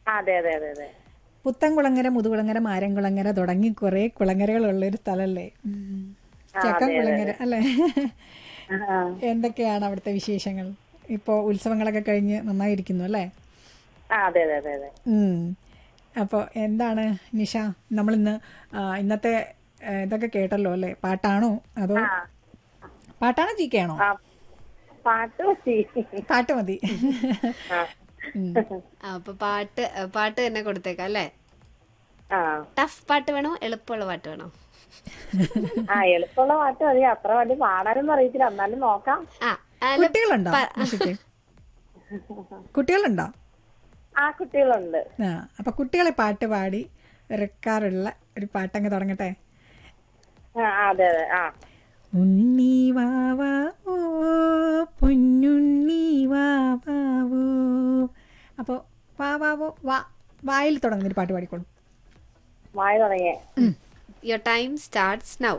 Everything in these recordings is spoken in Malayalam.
ആ, അതെ അതെ അതെ അതെ പുത്തൻകുളങ്ങര മുതുകുളങ്ങര മാരംകുളങ്ങര തുടങ്ങി കുറെ കുളങ്ങരകളുള്ള ഒരു സ്ഥലല്ലേ ഉം. ചക്കംകുളങ്ങര അല്ലേ ആ, എന്തൊക്കെയാണ് അവിടുത്തെ വിശേഷങ്ങൾ ഇപ്പോൾ ഉത്സവങ്ങളൊക്കെ കഴിഞ്ഞ് നന്നായിരിക്കുന്നു അല്ലേ ആ അതെ അതെ അതെ അതെ ഉം. അപ്പോൾ എന്താണ് നിഷ നമ്മളിന്ന് ആ, ഇന്നത്തെ ആ, ഇതൊക്കെ കേട്ടല്ലോ അല്ലേ പാട്ടാണോ അതോ ആ പാട്ടാണോ ജീക്കയാണോ ആ പാട്ട് മതി പാട്ട് മതി ആ ഉം. അപ്പൊ പാട്ട് പാട്ട് തന്നെ കൊടുത്തേക്കാം അല്ലേ ആ ടഫ് പാട്ട് വേണോ എളുപ്പമുള്ള പാട്ട് വേണോ ആ എളുപ്പമുള്ള പാട്ട് മതി അത്ര വലിയ പാടാനൊന്നും അറിയത്തില്ല എന്നാലും നോക്കാം ആ അല്ല, കുട്ടികളുണ്ടോ നിഷയ്ക്ക് കുട്ടികളുണ്ടോ ആ കുട്ടികളുണ്ട് ആ അപ്പൊ കുട്ടികളെ പാട്ട് പാടി ഇറക്കാറുള്ള ഒരു പാട്ടങ്ങ് തുടങ്ങട്ടെ ആ ആ, അതെ അതെ ആ ഉണ്ണി വാവാ ഓ പൊന്നുണ്ണി വാവാവോ അപ്പോൾ വാവാവോ വാ വായിൽ തുടങ്ങുന്നൊരു പാട്ട് പാടിക്കോളൂ മായ തുടങ്ങിയേ യുവർ ടൈം സ്റ്റാർട്ട്സ് നൗ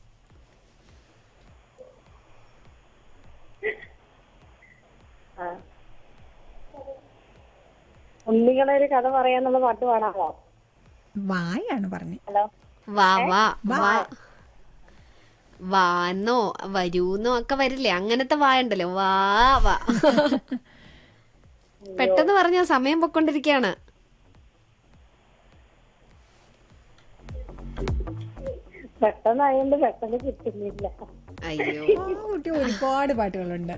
ആ ഉണ്ണികളെ ഒരു കഥ പറയാന്നുള്ള പാട്ട് പാടാമോ വായാണ് പറഞ്ഞു ഹലോ വാ വാ വാ വാന്നോ വരൂന്നോ ഒക്കെ വരില്ലേ അങ്ങനത്തെ വാ ഉണ്ടല്ലോ വാ വാ പെട്ടെന്ന് പറഞ്ഞ സമയം പൊക്കൊണ്ടിരിക്കയാണ് പെട്ടെന്നായോണ്ട് പെട്ടെന്ന് കിട്ടുന്നില്ല അയ്യോ ആ കുട്ടി ഒരുപാട് പാട്ടുകളുണ്ട്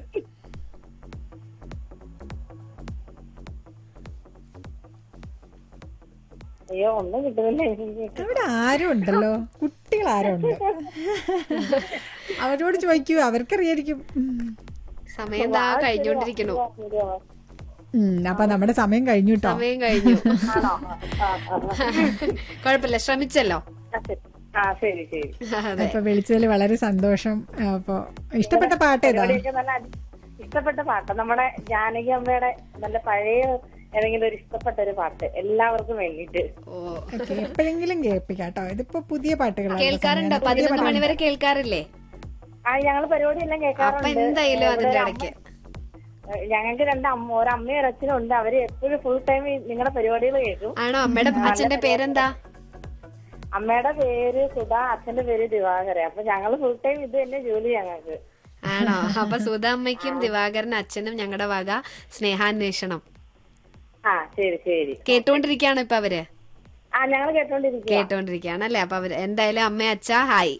അയ്യോ ഒന്നും കിട്ടുന്നില്ല എനിക്ക് അവിടെ ആരും ഉണ്ടല്ലോ കുട്ടികൾ ആരും ഉണ്ട് അവരോട് ചോദിക്കൂ അവർക്കറിയായിരിക്കും ഉം. സമയം ദാ കഴിഞ്ഞോണ്ടിരിക്കണു ഉം, അപ്പൊ നമ്മുടെ സമയം കഴിഞ്ഞു കേട്ടോ സമയം കഴിഞ്ഞു ആണോ ആ, ആ, ആ. കുഴപ്പമില്ല ശ്രമിച്ചല്ലോ ആ, ശരി. ആ ശരി ശരി അതെ അപ്പൊ വിളിച്ചതിൽ വളരെ സന്തോഷം അപ്പൊ ഇഷ്ടപ്പെട്ട പാട്ട് ഏതാ പരിപാടിയൊക്കെ നല്ല അടി- ഇഷ്ടപ്പെട്ട പാട്ട് നമ്മുടെ ജാനകി അമ്മയുടെ നല്ല പഴയ ഏതെങ്കിലും ഒരു ഇഷ്ടപ്പെട്ട ഒരു പാട്ട് എല്ലാവർക്കും വേണ്ടിട്ട് ഓ ഓക്കെ എപ്പോഴെങ്കിലും കേൾപ്പിക്കാം കേട്ടോ ഇതിപ്പോ പുതിയ പാട്ടുകളാണ് കേൾക്കാറുണ്ടോ പതിനൊന്ന് മണിവരെ കേൾക്കാറില്ലേ ആ ഞങ്ങള് പരിപാടി എല്ലാം അപ്പൊ കേൾക്കാറുണ്ട് എന്തായാലും ഇവിടെ അതിന്റെ ഒരു ഇടയ്ക്ക് അമ്മ- ഞങ്ങൾക്ക് രണ്ട് അമ്മ ഒരു അമ്മയും ഒരു അച്ഛനും ഉണ്ട് അവര് എപ്പോഴും ഫുൾ ടൈം നിങ്ങളുടെ പരിപാടികൾ കേൾക്കും ആണോ അമ്മയുടെ അച്ഛന്റെ പേരെന്താ അമ്മയുടെ പേര് സുധാ അച്ഛന്റെ പേര് ദിവാകര അപ്പൊ ഞങ്ങള് ഫുൾ ടൈം ഇത് തന്നെ ജോലി ഞങ്ങൾക്ക് ആണോ അപ്പൊ സുധ അമ്മയ്ക്കും ദിവാകരൻ അച്ഛനും ഞങ്ങളുടെ വക സ്നേഹാന്വേഷണം ആ ശരി ശരി കേട്ടുകൊണ്ടിരിക്കുകയാണ് ഇപ്പൊ അവര് ആ ഞങ്ങൾ കേട്ടോണ്ടിരിക്കുക കേട്ടോണ്ടിരിക്കുകയാണ് അല്ലെ അപ്പൊ അവര് എന്തായാലും അമ്മ അച്ഛ ഹായ്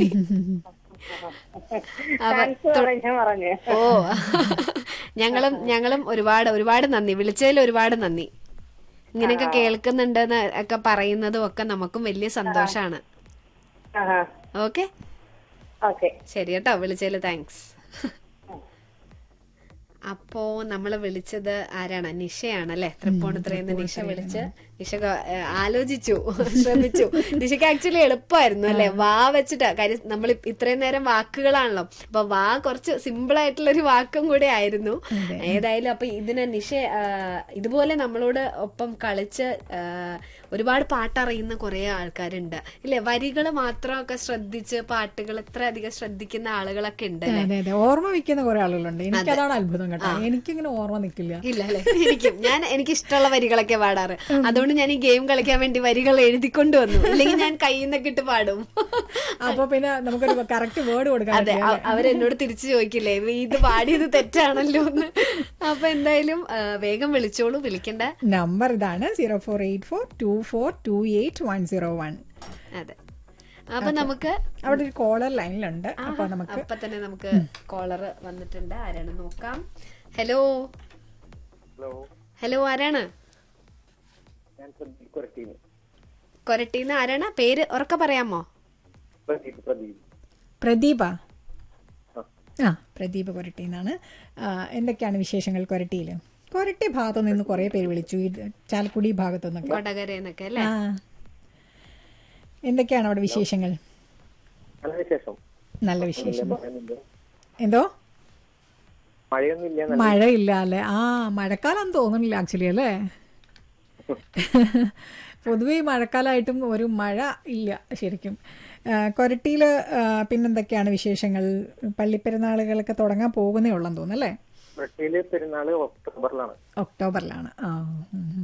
താങ്ക്സ് പറഞ്ഞ പറഞ്ഞു ഓ ഞങ്ങളും ഞങ്ങളും ഒരുപാട് ഒരുപാട് നന്ദി വിളിച്ചതിൽ ഒരുപാട് നന്ദി ഇങ്ങനെയൊക്കെ കേൾക്കുന്നുണ്ടെന്ന് ഒക്കെ പറയുന്നതും ഒക്കെ നമുക്കും വലിയ സന്തോഷാണ് ആ ഓക്കെ ഓക്കെ ശരി കേട്ടോ വിളിച്ചതിൽ താങ്ക്സ് അപ്പോ നമ്മള് വിളിച്ചത് ആരാണ് നിഷയാണ് അല്ലെ തൃപ്പൂണിത്തുറയിൽ നിഷ വിളിച്ച് നിഷ ക- ഏ, ആലോചിച്ചു ശ്രമിച്ചു നിഷയ്ക്ക് ആക്ച്വലി എളുപ്പമായിരുന്നു അല്ലെ വാ വെച്ചിട്ട് കാര്യം നമ്മൾ ഇത്രയും നേരം വാക്കുകളാണല്ലോ അപ്പൊ വാ കുറച്ച് സിമ്പിൾ ആയിട്ടുള്ള ഒരു വാക്കും കൂടെ ആയിരുന്നു ഏതായാലും അപ്പൊ ഇതിന് നിഷ ആ, ഇതുപോലെ നമ്മളോട് ഒപ്പം കളിച്ച് ആ, ഒരുപാട് പാട്ടറിയുന്ന കുറെ ആൾക്കാരുണ്ട് ഇല്ലേ വരികൾ മാത്രമൊക്കെ ശ്രദ്ധിച്ച് പാട്ടുകൾ ഇത്ര അധികം ശ്രദ്ധിക്കുന്ന ആളുകളൊക്കെ ഉണ്ട് അല്ലേ അതെ അതെ ഓർമ്മ വെക്കുന്ന കുറെ ആളുകളുണ്ട് എനിക്കതാണ് അത്ഭുതം കേട്ടോ എനിക്കിങ്ങനെ ഓർമ്മ നിൽക്കില്ല ഇല്ല അല്ലേ എനിക്കും ഞാൻ എനിക്ക് ഇഷ്ടമുള്ള വരികളൊക്കെ പാടാറ് അതുകൊണ്ട് ഞാൻ ഈ ഗെയിം കളിക്കാൻ വേണ്ടി വരികൾ എഴുതിക്കൊണ്ട് വന്നു അല്ലെങ്കിൽ ഞാൻ കയ്യിൽ നിന്നൊക്കെ ഇട്ട് പാടും അപ്പൊ പിന്നെ നമുക്കൊരു കറക്റ്റ് വേർഡ് കൊടുക്കാൻ അതെ പറ്റില്ല അ- അവരെന്നോട് തിരിച്ചു ചോദിക്കില്ലേ "നീ ഇത് പാടിയത് തെറ്റാണല്ലോ എന്ന് അപ്പൊ എന്തായാലും ആ, വേഗം വിളിച്ചോളൂ വിളിക്കണ്ട നമ്പർ ഇതാണ് zero four eight four two four two eight one zero one അതെ അപ്പൊ നമുക്ക് അവിടെ ഒരു കോളർ ലൈനിലുണ്ട് അപ്പൊ നമുക്ക് അപ്പൊ തന്നെ നമുക്ക് കോളർ വന്നിട്ടുണ്ട് ആരാണ് നോക്കാം ഹലോ ഹലോ ഹലോ ആരാണ് ഞാൻ പ്രദീപ് കൊരട്ടീന് കൊരട്ടീന്ന് ആരാണ് പേര് ഉറക്കെ പറയാമോ പ്രദീപ് പ്രദീപ് പ്രദീപ ആ. ആ പ്രദീപ് കൊരട്ടിന്നാണ് ആ, എന്തൊക്കെയാണ് വിശേഷങ്ങൾ കൊരട്ടിയിൽ കൊരട്ടി ഭാഗത്തു നിന്ന് കുറെ പേര് വിളിച്ചു ഈ ചാലക്കുടി ഭാഗത്തു നിന്നൊക്കെ കൊടകരന്നൊക്കെ അല്ലേ ആ എന്തൊക്കെയാണ് അവിടെ വിശേഷങ്ങൾ നല്ല വിശേഷം നല്ല വിശേഷം മഴയൊന്നുമില്ല എന്തോ മഴയൊന്നുമില്ല നല്ല മഴയില്ല അല്ലേ ആ മഴക്കാലം തോന്നുന്നില്ല ആക്ച്വലി അല്ലേ പൊതുവെ ഈ മഴക്കാലമായിട്ടും ഒരു മഴ ഇല്ല ശരിക്കും കൊരട്ടിയിൽ പിന്നെന്തൊക്കെയാണ് വിശേഷങ്ങൾ പള്ളിപ്പെരുന്നാളുകളൊക്കെ തുടങ്ങാൻ പോകുന്നേ ഉള്ളെന്ന് തോന്നുന്നു അല്ലേ ബ്രസീല് പെരുന്നാള് ഒക്ടോബറിലാണ് ഒക്ടോബറിലാണ് ആ ഉം.